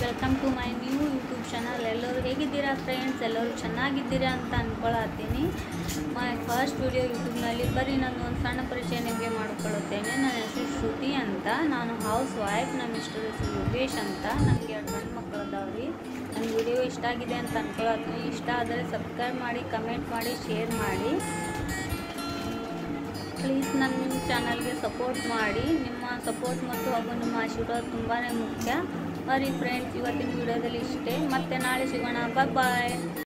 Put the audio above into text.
welcome to my new YouTube channel ಎಲ್ಲರೂ ಹೇಗಿದ್ದೀರಾ friends ಎಲ್ಲರೂ ಚೆನ್ನಾಗಿದ್ದೀರಾ ಅಂತ ಅಂದ್ಕೊಳತ್ತೀನಿ ಮೈ ಫಸ್ಟ್ ವಿಡಿಯೋ ಯೂಟ್ಯೂಬ್ನಲ್ಲಿ ಬರೀ ನಾನು ಒಂದು ಸಣ್ಣ ಪರಿಚಯ ನಿಮಗೆ ಮಾಡಿಕೊಳ್ಳುತ್ತೇನೆ ನನ್ನ ಹೆಸರು ಶ್ರುತಿ ಅಂತ ನಾನು ಹೌಸ್ ವೈಫ್ ನಮ್ಮ ಮಿಸ್ಟರ್ ಹೆಸರು ಯೋಗೇಶ್ ಅಂತ ನನಗೆ ಎರಡು ಗಂಡು ಮಕ್ಕಳು ಅದಾವ್ರಿ ನನ್ನ ವಿಡಿಯೋ ಇಷ್ಟ ಆಗಿದೆ ಅಂತ ಅಂದ್ಕೊಳತ್ತೀನಿ ಇಷ್ಟ ಆದರೆ ಸಬ್ಸ್ಕ್ರೈಬ್ ಮಾಡಿ ಕಮೆಂಟ್ ಮಾಡಿ ಶೇರ್ ಮಾಡಿ ಪ್ಲೀಸ್ ನನ್ನ ಚಾನಲ್ಗೆ ಸಪೋರ್ಟ್ ಮಾಡಿ ನಿಮ್ಮ ಸಪೋರ್ಟ್ ಮತ್ತು ಹಾಗೂ ನಿಮ್ಮ ಆಶೀರ್ವಾದ ತುಂಬಾ ಮುಖ್ಯ ಬರೀ ಫ್ರೆಂಡ್ಸ್ ಇವತ್ತಿನ ವಿಡಿಯೋದಲ್ಲಿ ಇಷ್ಟೇ ಮತ್ತೆ ನಾಳೆ ಸಿಗೋಣ ಬಾಯ್